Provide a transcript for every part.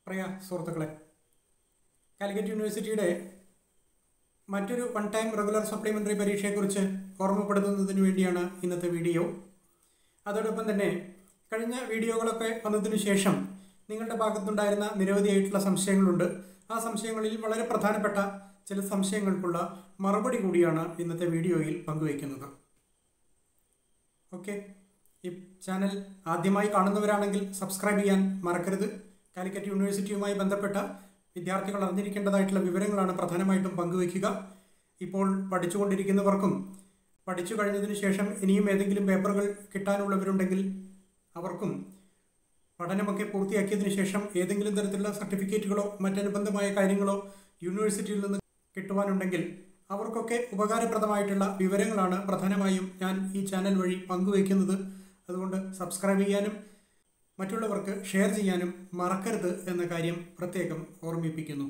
പ്രിയ സുഹൃത്തുക്കളെ കാലിക്കറ്റ് യൂണിവേഴ്സിറ്റിയുടെ മറ്റൊരു വൺ ടൈം റെഗുലർ സപ്ലിമെൻ്ററി പരീക്ഷയെക്കുറിച്ച് ഓർമ്മപ്പെടുത്തുന്നതിന് വേണ്ടിയാണ് ഇന്നത്തെ വീഡിയോ അതോടൊപ്പം തന്നെ കഴിഞ്ഞ വീഡിയോകളൊക്കെ വന്നതിനു ശേഷം നിങ്ങളുടെ ഭാഗത്തുണ്ടായിരുന്ന നിരവധിയായിട്ടുള്ള സംശയങ്ങളുണ്ട് ആ സംശയങ്ങളിൽ വളരെ പ്രധാനപ്പെട്ട ചില സംശയങ്ങൾക്കുള്ള മറുപടി കൂടിയാണ് ഇന്നത്തെ വീഡിയോയിൽ പങ്കുവയ്ക്കുന്നത് ഓക്കെ ഈ ചാനൽ ആദ്യമായി കാണുന്നവരാണെങ്കിൽ സബ്സ്ക്രൈബ് ചെയ്യാൻ മറക്കരുത് കാലിക്കറ്റ് യൂണിവേഴ്സിറ്റിയുമായി ബന്ധപ്പെട്ട വിദ്യാർത്ഥികൾ അറിഞ്ഞിരിക്കേണ്ടതായിട്ടുള്ള വിവരങ്ങളാണ് പ്രധാനമായിട്ടും പങ്കുവയ്ക്കുക ഇപ്പോൾ പഠിച്ചുകൊണ്ടിരിക്കുന്നവർക്കും പഠിച്ചു കഴിഞ്ഞതിന് ശേഷം ഇനിയും ഏതെങ്കിലും പേപ്പറുകൾ കിട്ടാനുള്ളവരുണ്ടെങ്കിൽ അവർക്കും പഠനമൊക്കെ പൂർത്തിയാക്കിയതിനു ശേഷം ഏതെങ്കിലും തരത്തിലുള്ള സർട്ടിഫിക്കറ്റുകളോ മറ്റനുബന്ധമായ കാര്യങ്ങളോ യൂണിവേഴ്സിറ്റിയിൽ നിന്ന് കിട്ടുവാനുണ്ടെങ്കിൽ അവർക്കൊക്കെ ഉപകാരപ്രദമായിട്ടുള്ള വിവരങ്ങളാണ് പ്രധാനമായും ഞാൻ ഈ ചാനൽ വഴി പങ്കുവയ്ക്കുന്നത് അതുകൊണ്ട് സബ്സ്ക്രൈബ് ചെയ്യാനും മറ്റുള്ളവർക്ക് ഷെയർ ചെയ്യാനും മറക്കരുത് എന്ന കാര്യം പ്രത്യേകം ഓർമ്മിപ്പിക്കുന്നു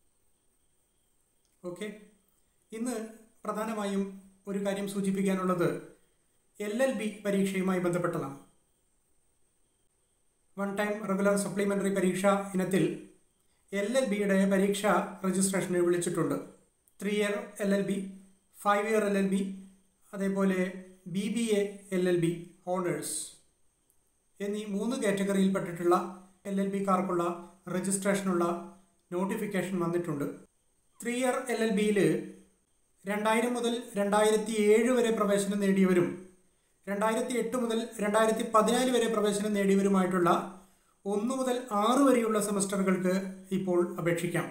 ഓക്കെ ഇന്ന് പ്രധാനമായും ഒരു കാര്യം സൂചിപ്പിക്കാനുള്ളത് എൽ എൽ ബി പരീക്ഷയുമായി ബന്ധപ്പെട്ടതാണ് വൺ ടൈം റെഗുലർ സപ്ലിമെൻ്ററി പരീക്ഷ ഇനത്തിൽ എൽ എൽ ബിയുടെ പരീക്ഷ രജിസ്ട്രേഷന് വിളിച്ചിട്ടുണ്ട് three year L L B five year L L B അതേപോലെ B B A L L B honours എന്നീ മൂന്ന് കാറ്റഗറിയിൽപ്പെട്ടിട്ടുള്ള എൽ എൽ ബിക്കാർക്കുള്ള രജിസ്ട്രേഷനുള്ള നോട്ടിഫിക്കേഷൻ വന്നിട്ടുണ്ട് ത്രീ ഇയർ എൽ എൽ ബിയിൽ രണ്ടായിരം മുതൽ രണ്ടായിരത്തി ഏഴ് വരെ പ്രവേശനം നേടിയവരും രണ്ടായിരത്തി എട്ട് മുതൽ രണ്ടായിരത്തി പതിനാല് വരെ പ്രവേശനം നേടിയവരുമായിട്ടുള്ള ഒന്ന് മുതൽ ആറ് വരെയുള്ള സെമസ്റ്ററുകൾക്ക് ഇപ്പോൾ അപേക്ഷിക്കാം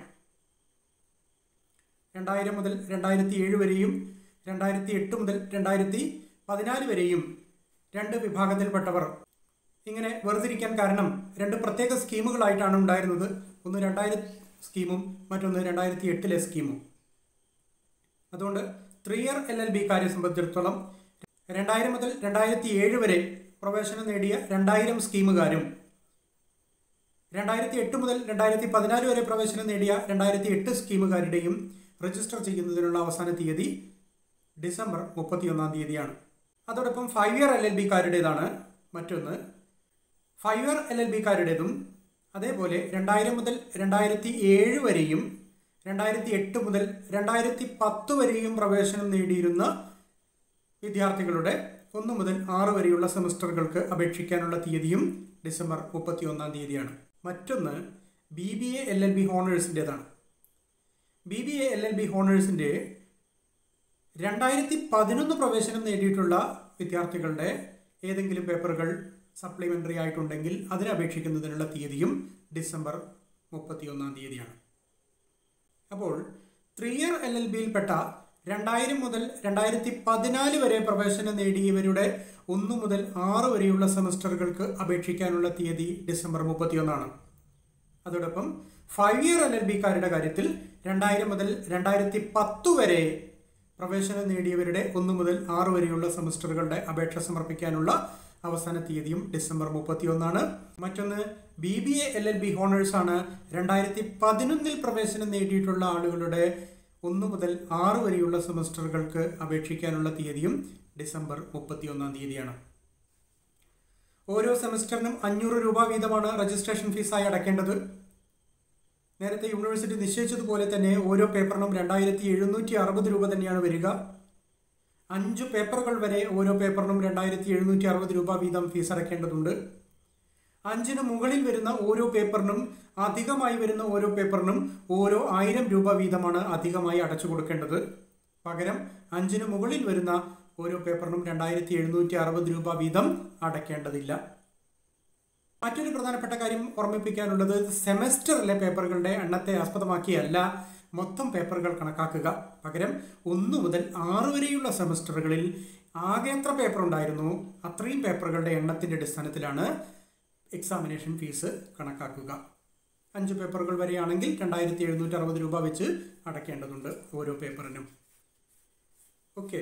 രണ്ടായിരം മുതൽ രണ്ടായിരത്തി ഏഴ് വരെയും രണ്ടായിരത്തി എട്ട് മുതൽ രണ്ടായിരത്തി പതിനാല് വരെയും രണ്ട് വിഭാഗത്തിൽപ്പെട്ടവർ ഇങ്ങനെ വേർതിരിക്കാൻ കാരണം രണ്ട് പ്രത്യേക സ്കീമുകളായിട്ടാണ് ഉണ്ടായിരുന്നത് ഒന്ന് രണ്ടായിരം സ്കീമും മറ്റൊന്ന് രണ്ടായിരത്തി എട്ടിലെ സ്കീമും അതുകൊണ്ട് ത്രീ ഇയർ എൽ എൽ ബിക്കാരെ സംബന്ധിച്ചിടത്തോളം രണ്ടായിരം മുതൽ രണ്ടായിരത്തി ഏഴ് വരെ പ്രവേശനം നേടിയ രണ്ടായിരം സ്കീമുകാരും രണ്ടായിരത്തി എട്ട് മുതൽ രണ്ടായിരത്തി പതിനാല് വരെ പ്രവേശനം നേടിയ രണ്ടായിരത്തി എട്ട് സ്കീമുകാരുടെയും രജിസ്റ്റർ ചെയ്യുന്നതിനുള്ള അവസാന തീയതി ഡിസംബർ മുപ്പത്തിയൊന്നാം തീയതിയാണ് അതോടൊപ്പം ഫൈവ് ഇയർ എൽ എൽ ബിക്കാരുടേതാണ് മറ്റൊന്ന് ഫൈവ് ഇയർ എൽ എൽ ബിക്കാരുടേതും അതേപോലെ രണ്ടായിരം മുതൽ രണ്ടായിരത്തി ഏഴ് വരെയും രണ്ടായിരത്തി എട്ട് മുതൽ രണ്ടായിരത്തി പത്ത് വരെയും പ്രവേശനം നേടിയിരുന്ന വിദ്യാർത്ഥികളുടെ ഒന്ന് മുതൽ ആറ് വരെയുള്ള സെമസ്റ്ററുകൾക്ക് അപേക്ഷിക്കാനുള്ള തീയതിയും ഡിസംബർ മുപ്പത്തി ഒന്നാം തീയതിയാണ് മറ്റൊന്ന് B B A L L B ഹോണേഴ്സിൻ്റെതാണ് B B A L L B ഹോണേഴ്സിൻ്റെ രണ്ടായിരത്തി പതിനൊന്ന് പ്രവേശനം നേടിയിട്ടുള്ള വിദ്യാർത്ഥികളുടെ ഏതെങ്കിലും പേപ്പറുകൾ സപ്ലിമെൻ്ററി ആയിട്ടുണ്ടെങ്കിൽ അതിന് അപേക്ഷിക്കുന്നതിനുള്ള തീയതിയും ഡിസംബർ മുപ്പത്തിയൊന്നാം തീയതിയാണ് അപ്പോൾ ത്രീ ഇയർ എൽ എൽ ബിയിൽപ്പെട്ട രണ്ടായിരം മുതൽ രണ്ടായിരത്തി പതിനാല് വരെ പ്രവേശനം നേടിയവരുടെ ഒന്ന് മുതൽ ആറ് വരെയുള്ള സെമസ്റ്ററുകൾക്ക് അപേക്ഷിക്കാനുള്ള തീയതി ഡിസംബർ മുപ്പത്തിയൊന്നാണ് അതോടൊപ്പം ഫൈവ് ഇയർ എൽ എൽ ബിക്കാരുടെ കാര്യത്തിൽ രണ്ടായിരം മുതൽ രണ്ടായിരത്തി പത്ത് വരെ പ്രവേശനം നേടിയവരുടെ ഒന്ന് മുതൽ ആറ് വരെയുള്ള സെമസ്റ്ററുകളുടെ അപേക്ഷ സമർപ്പിക്കാനുള്ള അവസാന തീയതിയും ഡിസംബർ മുപ്പത്തിയൊന്നാണ് മറ്റൊന്ന് B B A L L B honours ആണ് രണ്ടായിരത്തി പതിനൊന്നിൽ പ്രവേശനം നേടിയിട്ടുള്ള ആളുകളുടെ ഒന്ന് മുതൽ ആറ് വരെയുള്ള സെമസ്റ്ററുകൾക്ക് അപേക്ഷിക്കാനുള്ള തീയതിയും ഡിസംബർ മുപ്പത്തിയൊന്നാം തീയതിയാണ് ഓരോ സെമസ്റ്ററിനും അഞ്ഞൂറ് രൂപ വീതമാണ് രജിസ്ട്രേഷൻ ഫീസായി അടയ്ക്കേണ്ടത് നേരത്തെ യൂണിവേഴ്സിറ്റി നിശ്ചയിച്ചതുപോലെ തന്നെ ഓരോ പേപ്പറിനും രണ്ടായിരത്തി എഴുന്നൂറ്റി അറുപത് രൂപ തന്നെയാണ് വരിക അഞ്ച് പേപ്പറുകൾ വരെ ഓരോ പേപ്പറിനും രണ്ടായിരത്തി എഴുന്നൂറ്റി അറുപത് രൂപ വീതം ഫീസ് അടയ്ക്കേണ്ടതുണ്ട് അഞ്ചിന് മുകളിൽ വരുന്ന ഓരോ പേപ്പറിനും അധികമായി വരുന്ന ഓരോ പേപ്പറിനും ഓരോ ആയിരം രൂപ വീതമാണ് അധികമായി അടച്ചു കൊടുക്കേണ്ടത് പകരം അഞ്ചിന് മുകളിൽ വരുന്ന ഓരോ പേപ്പറിനും രണ്ടായിരത്തി എഴുന്നൂറ്റി അറുപത് രൂപ വീതം അടയ്ക്കേണ്ടതില്ല മറ്റൊരു പ്രധാനപ്പെട്ട കാര്യം ഓർമ്മിപ്പിക്കാനുള്ളത് സെമസ്റ്ററിലെ പേപ്പറുകളുടെ എണ്ണത്തെ ആസ്പദമാക്കിയല്ല മൊത്തം പേപ്പറുകൾ കണക്കാക്കുക പകരം ഒന്ന് മുതൽ ആറ് വരെയുള്ള സെമസ്റ്ററുകളിൽ ആകെ എത്ര പേപ്പർ ഉണ്ടായിരുന്നു അത്രയും പേപ്പറുകളുടെ എണ്ണത്തിന്റെ അടിസ്ഥാനത്തിലാണ് എക്സാമിനേഷൻ ഫീസ് കണക്കാക്കുക അഞ്ച് പേപ്പറുകൾ വരെയാണെങ്കിൽ രണ്ടായിരത്തി എഴുന്നൂറ്റി അറുപത് രൂപ വെച്ച് അടയ്ക്കേണ്ടതുണ്ട് ഓരോ പേപ്പറിനും ഓക്കെ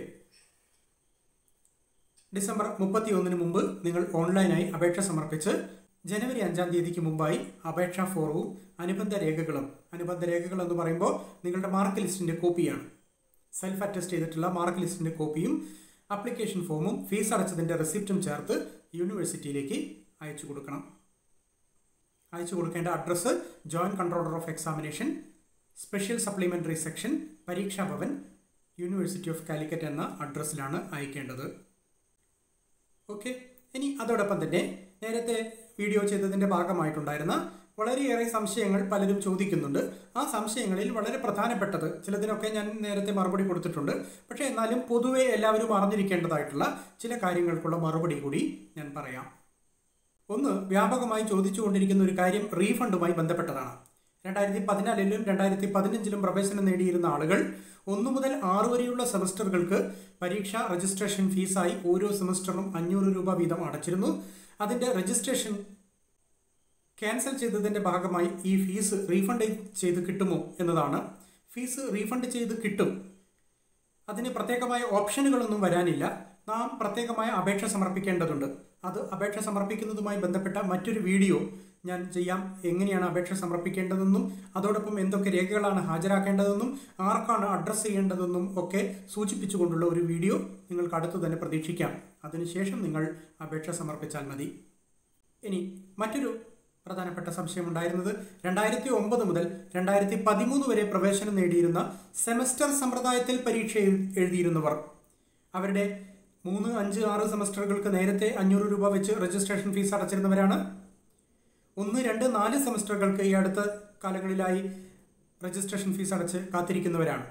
ഡിസംബർ മുപ്പത്തി ഒന്നിന് മുമ്പ് നിങ്ങൾ ഓൺലൈനായി അപേക്ഷ സമർപ്പിച്ച് ജനുവരി അഞ്ചാം തീയതിക്ക് മുമ്പായി അപേക്ഷാ ഫോറവും അനുബന്ധ രേഖകളും അനുബന്ധ രേഖകൾ എന്ന് പറയുമ്പോൾ നിങ്ങളുടെ മാർക്ക് ലിസ്റ്റിൻ്റെ കോപ്പിയാണ് സെൽഫ് അറ്റസ്റ്റ് ചെയ്തിട്ടുള്ള മാർക്ക് ലിസ്റ്റിൻ്റെ കോപ്പിയും അപ്ലിക്കേഷൻ ഫോമും ഫീസ് അടച്ചതിൻ്റെ റെസിപ്റ്റും ചേർത്ത് യൂണിവേഴ്സിറ്റിയിലേക്ക് അയച്ചു കൊടുക്കണം അയച്ചു കൊടുക്കേണ്ട address joint controller of examination special supplementary section Pareeksha Bhavan university of Calicut എന്ന അഡ്രസ്സിലാണ് അയക്കേണ്ടത് ഓക്കെ ഇനി അതോടൊപ്പം തന്നെ നേരത്തെ വീഡിയോ ചെയ്തതിൻ്റെ ഭാഗമായിട്ടുണ്ടായിരുന്ന വളരെയേറെ സംശയങ്ങൾ പലരും ചോദിക്കുന്നുണ്ട് ആ സംശയങ്ങളിൽ വളരെ പ്രധാനപ്പെട്ടത് ചിലതിനൊക്കെ ഞാൻ നേരത്തെ മറുപടി കൊടുത്തിട്ടുണ്ട് പക്ഷേ എന്നാലും പൊതുവെ എല്ലാവരും അറിഞ്ഞിരിക്കേണ്ടതായിട്ടുള്ള ചില കാര്യങ്ങൾക്കുള്ള മറുപടി കൂടി ഞാൻ പറയാം ഒന്ന് വ്യാപകമായി ചോദിച്ചുകൊണ്ടിരിക്കുന്ന ഒരു കാര്യം റീഫണ്ടുമായി ബന്ധപ്പെട്ടതാണ് രണ്ടായിരത്തി പതിനാലിലും രണ്ടായിരത്തി പതിനഞ്ചിലും പ്രവേശനം നേടിയിരുന്ന ആളുകൾ ഒന്നു മുതൽ ആറ് വരെയുള്ള സെമസ്റ്ററുകൾക്ക് പരീക്ഷ രജിസ്ട്രേഷൻ ഫീസായി ഓരോ സെമസ്റ്ററിനും അഞ്ഞൂറ് രൂപ വീതം അടച്ചിരുന്നു അതിൻ്റെ രജിസ്ട്രേഷൻ ക്യാൻസൽ ചെയ്തതിൻ്റെ ഭാഗമായി ഈ ഫീസ് റീഫണ്ട് ചെയ്ത് കിട്ടുമോ എന്നതാണ് ഫീസ് റീഫണ്ട് ചെയ്ത് കിട്ടും അതിന് പ്രത്യേകമായ ഓപ്ഷനുകളൊന്നും വരാനില്ല നാം പ്രത്യേകമായ അപേക്ഷ സമർപ്പിക്കേണ്ടതുണ്ട് അത് അപേക്ഷ സമർപ്പിക്കുന്നതുമായി ബന്ധപ്പെട്ട മറ്റൊരു വീഡിയോ ഞാൻ ചെയ്യാം എങ്ങനെയാണ് അപേക്ഷ സമർപ്പിക്കേണ്ടതെന്നും അതോടൊപ്പം എന്തൊക്കെ രേഖകളാണ് ഹാജരാക്കേണ്ടതെന്നും ആർക്കാണ് അഡ്രസ്സ് ചെയ്യേണ്ടതെന്നും ഒക്കെ സൂചിപ്പിച്ചുകൊണ്ടുള്ള ഒരു വീഡിയോ നിങ്ങൾക്ക് അടുത്ത് തന്നെ പ്രതീക്ഷിക്കാം അതിനുശേഷം നിങ്ങൾ അപേക്ഷ സമർപ്പിച്ചാൽ മതി ഇനി മറ്റൊരു പ്രധാനപ്പെട്ട സംശയം ഉണ്ടായിരുന്നത് രണ്ടായിരത്തി ഒമ്പത് മുതൽ രണ്ടായിരത്തി പതിമൂന്ന് വരെ പ്രവേശനം നേടിയിരുന്ന സെമസ്റ്റർ സമ്പ്രദായത്തിൽ പരീക്ഷ എഴുതിയിരുന്നവർ അവരുടെ മൂന്ന് അഞ്ച് ആറ് സെമസ്റ്ററുകൾക്ക് നേരത്തെ അഞ്ഞൂറ് രൂപ വെച്ച് രജിസ്ട്രേഷൻ ഫീസ് അടച്ചിരുന്നവരാണ് ഒന്ന് രണ്ട് നാല് സെമസ്റ്ററുകൾക്ക് ഈ അടുത്ത കാലങ്ങളിലായി രജിസ്ട്രേഷൻ ഫീസ് അടച്ച് കാത്തിരിക്കുന്നവരാണ്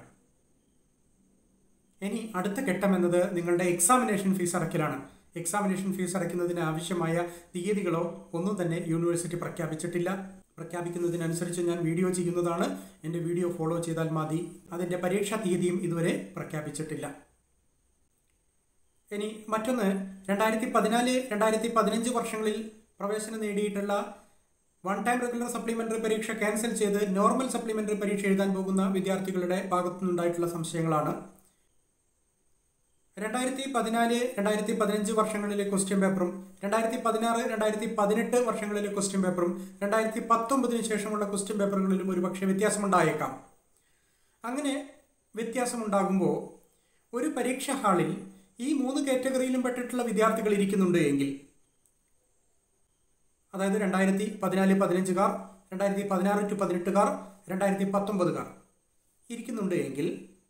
ഇനി അടുത്ത ഘട്ടം എന്നത് നിങ്ങളുടെ എക്സാമിനേഷൻ ഫീസ് അടയ്ക്കലാണ് എക്സാമിനേഷൻ ഫീസ് അടയ്ക്കുന്നതിന് ആവശ്യമായ തീയതികളോ ഒന്നും തന്നെ യൂണിവേഴ്സിറ്റി പ്രഖ്യാപിച്ചിട്ടില്ല പ്രഖ്യാപിക്കുന്നതിനനുസരിച്ച് ഞാൻ വീഡിയോ ചെയ്യുന്നതാണ് എൻ്റെ വീഡിയോ ഫോളോ ചെയ്താൽ മതി അതിൻ്റെ പരീക്ഷാ തീയതിയും ഇതുവരെ പ്രഖ്യാപിച്ചിട്ടില്ല ഇനി മറ്റൊന്ന് രണ്ടായിരത്തി പതിനാല് രണ്ടായിരത്തി പതിനഞ്ച് വർഷങ്ങളിൽ പ്രവേശനം നേടിയിട്ടുള്ള വൺ ടൈം റെഗുലർ സപ്ലിമെന്ററി പരീക്ഷ ക്യാൻസൽ ചെയ്ത് നോർമൽ സപ്ലിമെന്ററി പരീക്ഷ എഴുതാൻ പോകുന്ന വിദ്യാർത്ഥികളുടെ ഭാഗത്തുനിന്നുണ്ടായിട്ടുള്ള സംശയങ്ങളാണ് രണ്ടായിരത്തി പതിനാല് രണ്ടായിരത്തി പതിനഞ്ച് വർഷങ്ങളിലെ ക്വസ്റ്റ്യൻ പേപ്പറും രണ്ടായിരത്തി പതിനാറ് രണ്ടായിരത്തി പതിനെട്ട് വർഷങ്ങളിലെ ക്വസ്റ്റ്യൻ പേപ്പറും രണ്ടായിരത്തി പത്തൊമ്പതിന് ശേഷമുള്ള ക്വസ്റ്റ്യൻ പേപ്പറുകളിലും ഒരുപക്ഷെ വ്യത്യാസമുണ്ടായേക്കാം അങ്ങനെ വ്യത്യാസമുണ്ടാകുമ്പോൾ ഒരു പരീക്ഷാ ഹാളിൽ ഈ മൂന്ന് കാറ്റഗറിയിലും പെട്ടിട്ടുള്ള വിദ്യാർത്ഥികൾ ഇരിക്കുന്നുണ്ട് എങ്കിൽ അതായത് രണ്ടായിരത്തി പതിനാല് പതിനഞ്ചുകാർ രണ്ടായിരത്തി പതിനാറ് ടു പതിനെട്ടുകാർ രണ്ടായിരത്തി പത്തൊമ്പതുകാർ ഇരിക്കുന്നുണ്ട് എങ്കിൽ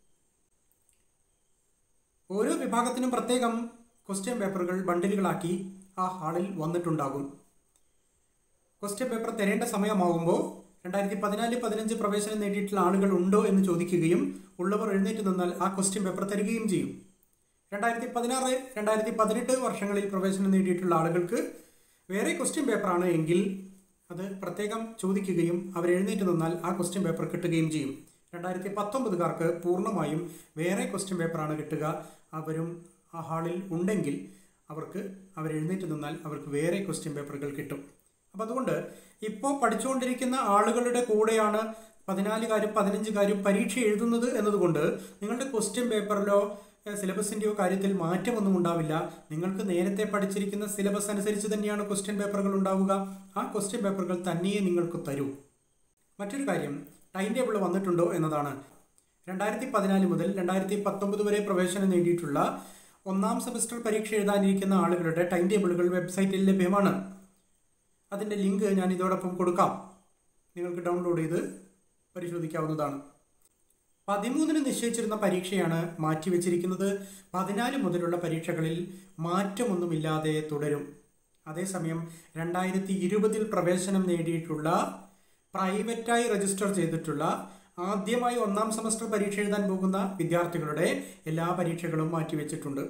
ഓരോ വിഭാഗത്തിനും പ്രത്യേകം ക്വസ്റ്റ്യൻ പേപ്പറുകൾ ബണ്ടിലുകളാക്കി ആ ഹാളിൽ വന്നിട്ടുണ്ടാകും ക്വസ്റ്റ്യൻ പേപ്പർ തരേണ്ട സമയമാകുമ്പോൾ രണ്ടായിരത്തി പതിനാല് പതിനഞ്ച് പ്രവേശനം നേടിയിട്ടുള്ള ആളുകൾ ഉണ്ടോ എന്ന് ചോദിക്കുകയും ഉള്ളവർ എഴുന്നേറ്റ് നിന്നാൽ ആ ക്വസ്റ്റ്യൻ പേപ്പർ തരികയും ചെയ്യും രണ്ടായിരത്തി പതിനാറ് രണ്ടായിരത്തി പതിനെട്ട് വർഷങ്ങളിൽ പ്രവേശനം നേടിയിട്ടുള്ള ആളുകൾക്ക് വേറെ ക്വസ്റ്റ്യൻ പേപ്പറാണ് എങ്കിൽ അത് പ്രത്യേകം ചോദിക്കുകയും അവർ എഴുന്നേറ്റ് നിന്നാൽ ആ ക്വസ്റ്റ്യൻ പേപ്പർ കിട്ടുകയും ചെയ്യും രണ്ടായിരത്തി പത്തൊമ്പതുകാർക്ക് പൂർണ്ണമായും വേറെ ക്വസ്റ്റ്യൻ പേപ്പറാണ് കിട്ടുക അവരും ആ ഹാളിൽ ഉണ്ടെങ്കിൽ അവർക്ക് അവർ എഴുന്നേറ്റ് നിന്നാൽ അവർക്ക് വേറെ ക്വസ്റ്റ്യൻ പേപ്പറുകൾ കിട്ടും അപ്പം അതുകൊണ്ട് ഇപ്പോൾ പഠിച്ചുകൊണ്ടിരിക്കുന്ന ആളുകളുടെ കൂടെയാണ് പതിനാലുകാരും പതിനഞ്ചുകാരും പരീക്ഷ എഴുതുന്നത് എന്നതുകൊണ്ട് നിങ്ങളുടെ ക്വസ്റ്റ്യൻ പേപ്പറിലോ സിലബസിൻ്റെയോ കാര്യത്തിൽ മാറ്റമൊന്നും ഉണ്ടാവില്ല നിങ്ങൾക്ക് നേരത്തെ പഠിച്ചിരിക്കുന്ന സിലബസ് അനുസരിച്ച് തന്നെയാണ് ക്വസ്റ്റ്യൻ പേപ്പറുകൾ ഉണ്ടാവുക ആ ക്വസ്റ്റ്യൻ പേപ്പറുകൾ തന്നെയേ നിങ്ങൾക്ക് തരൂ മറ്റൊരു കാര്യം ടൈം ടേബിൾ വന്നിട്ടുണ്ടോ എന്നതാണ് രണ്ടായിരത്തി പതിനാല് മുതൽ രണ്ടായിരത്തി പത്തൊമ്പത് വരെ പ്രവേശനം നേടിയിട്ടുള്ള ഒന്നാം സെമസ്റ്റർ പരീക്ഷ എഴുതാനിരിക്കുന്ന ആളുകളുടെ ടൈം ടേബിളുകൾ വെബ്സൈറ്റിൽ ലഭ്യമാണ് അതിൻ്റെ ലിങ്ക് ഞാൻ ഇതോടൊപ്പം കൊടുക്കാം നിങ്ങൾക്ക് ഡൗൺലോഡ് ചെയ്ത് പരിശോധിക്കാവുന്നതാണ് പതിമൂന്നിന് നിശ്ചയിച്ചിരുന്ന പരീക്ഷയാണ് മാറ്റിവെച്ചിരിക്കുന്നത് പതിനാല് മുതലുള്ള പരീക്ഷകളിൽ മാറ്റമൊന്നുമില്ലാതെ തുടരും അതേസമയം രണ്ടായിരത്തി ഇരുപതിൽ പ്രവേശനം നേടിയിട്ടുള്ള പ്രൈവറ്റായി രജിസ്റ്റർ ചെയ്തിട്ടുള്ള ആദ്യമായി ഒന്നാം സെമസ്റ്റർ പരീക്ഷ എഴുതാൻ പോകുന്ന വിദ്യാർത്ഥികളുടെ എല്ലാ പരീക്ഷകളും മാറ്റിവെച്ചിട്ടുണ്ട്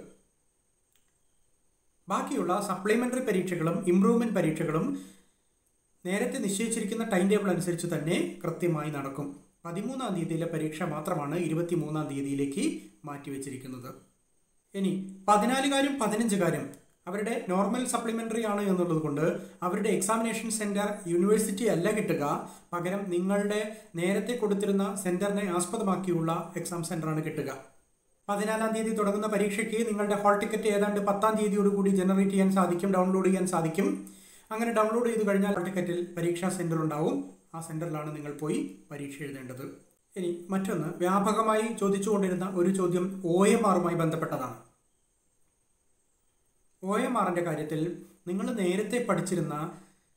ബാക്കിയുള്ള സപ്ലിമെന്ററി പരീക്ഷകളും ഇംപ്രൂവ്മെന്റ് പരീക്ഷകളും നേരത്തെ നിശ്ചയിച്ചിരിക്കുന്ന ടൈം ടേബിൾ അനുസരിച്ച് തന്നെ കൃത്യമായി നടക്കും പതിമൂന്നാം തീയതിയിലെ പരീക്ഷ മാത്രമാണ് ഇരുപത്തി മൂന്നാം തീയതിയിലേക്ക് മാറ്റിവെച്ചിരിക്കുന്നത് ഇനി പതിനാലുകാരും പതിനഞ്ചുകാരും അവരുടെ നോർമൽ സപ്ലിമെന്ററി ആണ് എന്നുള്ളത് കൊണ്ട് അവരുടെ എക്സാമിനേഷൻ സെന്റർ യൂണിവേഴ്സിറ്റി അല്ല കിട്ടുക പകരം നിങ്ങളുടെ നേരത്തെ കൊടുത്തിരുന്ന സെന്ററിനെ ആസ്പദമാക്കിയുള്ള എക്സാം സെന്ററാണ് കിട്ടുക പതിനാലാം തീയതി തുടങ്ങുന്ന പരീക്ഷയ്ക്ക് നിങ്ങളുടെ ഹാൾ ടിക്കറ്റ് ഏതാണ്ട് പത്താം തീയതിയോടുകൂടി ജനറേറ്റ് ചെയ്യാൻ സാധിക്കും ഡൗൺലോഡ് ചെയ്യാൻ സാധിക്കും അങ്ങനെ ഡൗൺലോഡ് ചെയ്ത് കഴിഞ്ഞാൽ ഹാൾ ടിക്കറ്റിൽ പരീക്ഷാ സെന്റർ ഉണ്ടാവും ആ സെന്ററിലാണ് നിങ്ങൾ പോയി പരീക്ഷ എഴുതേണ്ടത് ഇനി മറ്റൊന്ന് വ്യാപകമായി ചോദിച്ചുകൊണ്ടിരുന്ന ഒരു ചോദ്യം ഒ എം ആറുമായി ബന്ധപ്പെട്ടതാണ് ഒ എം ആറിൻ്റെ കാര്യത്തിൽ നിങ്ങൾ നേരത്തെ പഠിച്ചിരുന്ന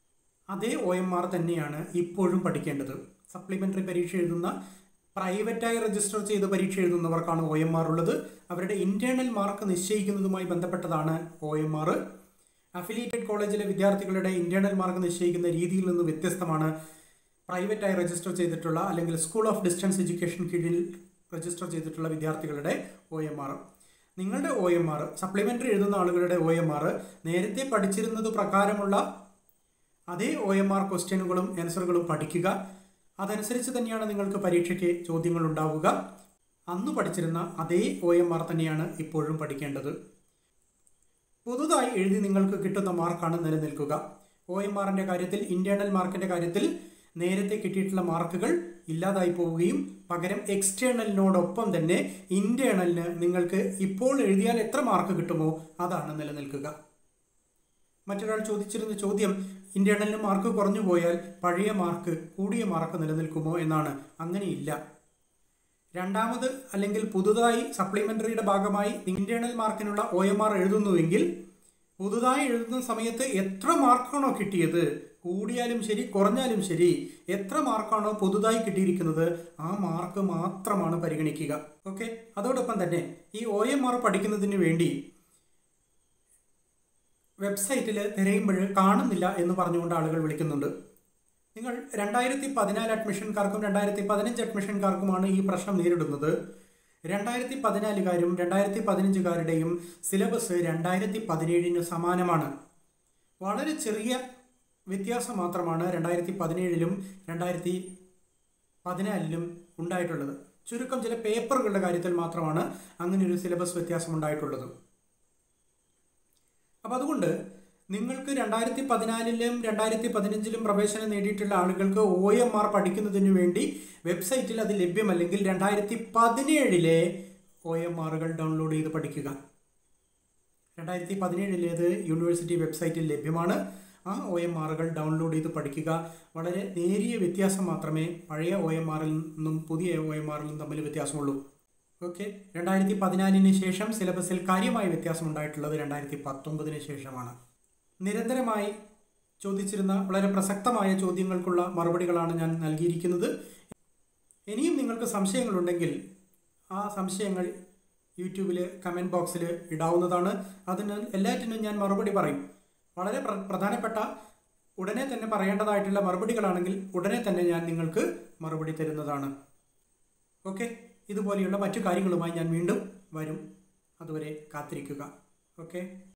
അതേ ഒ എം ആർ തന്നെയാണ് ഇപ്പോഴും പഠിക്കേണ്ടത് സപ്ലിമെൻ്ററി പരീക്ഷ എഴുതുന്ന പ്രൈവറ്റായി രജിസ്റ്റർ ചെയ്ത് പരീക്ഷ എഴുതുന്നവർക്കാണ് ഒ എം ആർ ഉള്ളത് അവരുടെ ഇന്റേണൽ മാർക്ക് നിശ്ചയിക്കുന്നതുമായി ബന്ധപ്പെട്ടതാണ് ഒ എം ആർ അഫിലിയേറ്റഡ് കോളേജിലെ വിദ്യാർത്ഥികളുടെ ഇന്റേണൽ മാർക്ക് നിശ്ചയിക്കുന്ന രീതിയിൽ നിന്ന് വ്യത്യസ്തമാണ് പ്രൈവറ്റായി രജിസ്റ്റർ ചെയ്തിട്ടുള്ള അല്ലെങ്കിൽ സ്കൂൾ ഓഫ് ഡിസ്റ്റൻസ് എഡ്യൂക്കേഷൻ കീഴിൽ രജിസ്റ്റർ ചെയ്തിട്ടുള്ള വിദ്യാർത്ഥികളുടെ ഒ എം ആർ നിങ്ങളുടെ ഒ എം ആർ സപ്ലിമെൻ്ററി എഴുതുന്ന ആളുകളുടെ ഒ എം ആർ നേരത്തെ പഠിച്ചിരുന്നത് പ്രകാരമുള്ള അതേ ഒ എം ആർ ക്വസ്റ്റ്യനുകളും ആൻസറുകളും പഠിക്കുക അതനുസരിച്ച് തന്നെയാണ് നിങ്ങൾക്ക് പരീക്ഷയ്ക്ക് ചോദ്യങ്ങൾ ഉണ്ടാവുക അന്ന് പഠിച്ചിരുന്ന അതേ ഒ എം ആർ തന്നെയാണ് ഇപ്പോഴും പഠിക്കേണ്ടത് പുതുതായി എഴുതി നിങ്ങൾക്ക് കിട്ടുന്ന മാർക്കാണ് നിലനിൽക്കുക ഒ എം ആറിൻ്റെ കാര്യത്തിൽ ഇന്റേണൽ മാർക്കിൻ്റെ കാര്യത്തിൽ നേരത്തെ കിട്ടിയിട്ടുള്ള മാർക്കുകൾ ഇല്ലാതായി പോവുകയും പകരം എക്സ്റ്റേണലിനോടൊപ്പം തന്നെ ഇന്റേണലിന് നിങ്ങൾക്ക് ഇപ്പോൾ എഴുതിയാൽ എത്ര മാർക്ക് കിട്ടുമോ അതാണ് നിലനിൽക്കുക മറ്റൊരാൾ ചോദിച്ചിരുന്ന ചോദ്യം ഇന്റേണലിന് മാർക്ക് കുറഞ്ഞു പോയാൽ പഴയ മാർക്ക് കൂടിയ മാർക്ക് നിലനിൽക്കുമോ എന്നാണ് അങ്ങനെയില്ല രണ്ടാമത് അല്ലെങ്കിൽ പുതുതായി സപ്ലിമെന്ററിയുടെ ഭാഗമായി ഇന്റേണൽ മാർക്കിനുള്ള ഒ എം ആർ എഴുതുന്നുവെങ്കിൽ പുതുതായി എഴുതുന്ന സമയത്ത് എത്ര മാർക്കാണോ കിട്ടിയത് കൂടിയാലും ശരി കുറഞ്ഞാലും ശരി എത്ര മാർക്കാണോ പുതുതായി കിട്ടിയിരിക്കുന്നത് ആ മാർക്ക് മാത്രമാണ് പരിഗണിക്കുക ഓക്കെ അതോടൊപ്പം തന്നെ ഈ ഒ എം ആർ പഠിക്കുന്നതിന് വേണ്ടി വെബ്സൈറ്റിൽ തിരയുമ്പോൾ കാണുന്നില്ല എന്ന് പറഞ്ഞുകൊണ്ട് ആളുകൾ വിളിക്കുന്നുണ്ട് നിങ്ങൾ രണ്ടായിരത്തി പതിനാല് അഡ്മിഷൻകാർക്കും രണ്ടായിരത്തി പതിനഞ്ച് അഡ്മിഷൻകാർക്കുമാണ് ഈ പ്രശ്നം നേരിടുന്നത് രണ്ടായിരത്തി പതിനാലുകാരും രണ്ടായിരത്തി പതിനഞ്ചുകാരുടെയും സിലബസ് രണ്ടായിരത്തി പതിനേഴിന് സമാനമാണ് വളരെ ചെറിയ വ്യത്യാസം മാത്രമാണ് രണ്ടായിരത്തി പതിനേഴിലും രണ്ടായിരത്തി പതിനാലിലും ഉണ്ടായിട്ടുള്ളത് ചുരുക്കം ചില പേപ്പറുകളുടെ കാര്യത്തിൽ മാത്രമാണ് അങ്ങനെ ഒരു സിലബസ് വ്യത്യാസം ഉണ്ടായിട്ടുള്ളത് അപ്പോൾ അതുകൊണ്ട് നിങ്ങൾക്ക് രണ്ടായിരത്തി പതിനാലിലും രണ്ടായിരത്തി പതിനഞ്ചിലും പ്രവേശനം നേടിയിട്ടുള്ള ആളുകൾക്ക് ഒ എം ആർ പഠിക്കുന്നതിന് വേണ്ടി വെബ്സൈറ്റിൽ അത് ലഭ്യമല്ലെങ്കിൽ രണ്ടായിരത്തി പതിനേഴിലെ ഒ എം ആറുകൾ ഡൗൺലോഡ് ചെയ്ത് പഠിക്കുക രണ്ടായിരത്തി പതിനേഴിലേത് യൂണിവേഴ്സിറ്റി വെബ്സൈറ്റിൽ ലഭ്യമാണ് ആ ഒ എം ആറുകൾ ഡൗൺലോഡ് ചെയ്ത് പഠിക്കുക വളരെ നേരിയ വ്യത്യാസം മാത്രമേ പഴയ ഒ എം ആറിൽ നിന്നും പുതിയ ഒ എം ആറിലും തമ്മിൽ വ്യത്യാസമുള്ളൂ ഓക്കെ രണ്ടായിരത്തി പതിനാലിന് ശേഷം സിലബസിൽ കാര്യമായ വ്യത്യാസം ഉണ്ടായിട്ടുള്ളത് രണ്ടായിരത്തി പത്തൊമ്പതിന് ശേഷമാണ് നിരന്തരമായി ചോദിച്ചിരുന്ന വളരെ പ്രസക്തമായ ചോദ്യങ്ങൾക്കുള്ള മറുപടികളാണ് ഞാൻ നൽകിയിരിക്കുന്നത് ഇനിയും നിങ്ങൾക്ക് സംശയങ്ങളുണ്ടെങ്കിൽ ആ സംശയങ്ങൾ യൂട്യൂബിൽ കമൻറ്റ് ബോക്സിൽ ഇടാവുന്നതാണ് അതിന് എല്ലാറ്റിനും ഞാൻ മറുപടി പറയും വളരെ പ്ര പ്രധാനപ്പെട്ട ഉടനെ തന്നെ പറയേണ്ടതായിട്ടുള്ള മറുപടികളാണെങ്കിൽ ഉടനെ തന്നെ ഞാൻ നിങ്ങൾക്ക് മറുപടി തരുന്നതാണ് ഓക്കെ ഇതുപോലെയുള്ള മറ്റു കാര്യങ്ങളുമായി ഞാൻ വീണ്ടും വരും അതുവരെ കാത്തിരിക്കുക ഓക്കെ